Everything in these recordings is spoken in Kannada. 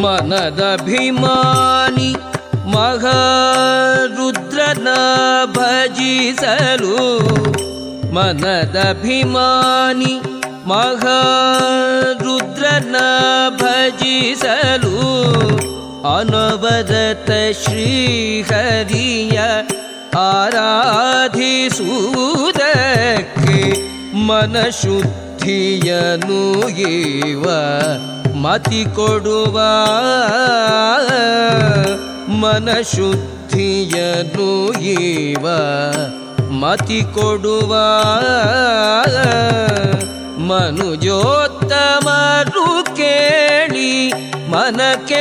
ಮನದಭಿಮಾನಿ ಮಹಾರುದ್ರನ ಭಜಿಸಲು ಮನದಭಿಮಾನಿ ಮಹಾರುದ್ರನ ಭಜಿಸಲು ಅನವರತ ಶ್ರೀಹರಿಯ ಆರಾಧಿಸುವುದಕ್ಕೆ ಮನಶುದ್ಧಿಯನು ಇವ ಮತಿ ಕೊಡುವ ಮನಶುದ್ಧಿಯನು ಇವ ಮತಿ ಕೊಡುವ ಮನುಜೋತ್ತಮರು ಕೇಳಿ ಮನಕ್ಕೆ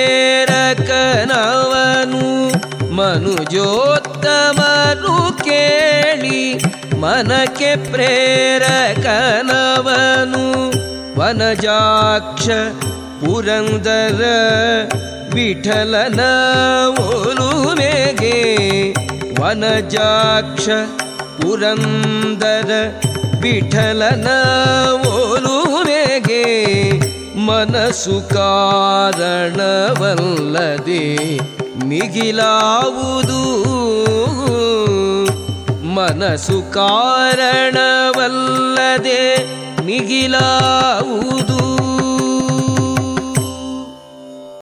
ಪ್ರೇರಕನವನು ಮನುಜೋತ್ತಮರು ಕೇಳಿ ಮನಕ್ಕೆ ಪ್ರೇರಕನವನು ವನಜಾಕ್ಷ ಪುರಂದರ ವಿಠಲನ ಒಲುಮೆಗೆ ವನಜಾಕ್ಷ ಪುರಂದರ ವಿಠಲನ ಒಲುಮೆಗೆ ಮನಸ್ಸು ಕಾರಣವಲ್ಲದೆ ಮಿಗಿಲಾವುದು ಮನಸ್ಸು ಕಾರಣವಲ್ಲದೆ ಮಿಗಿಲಾವುದು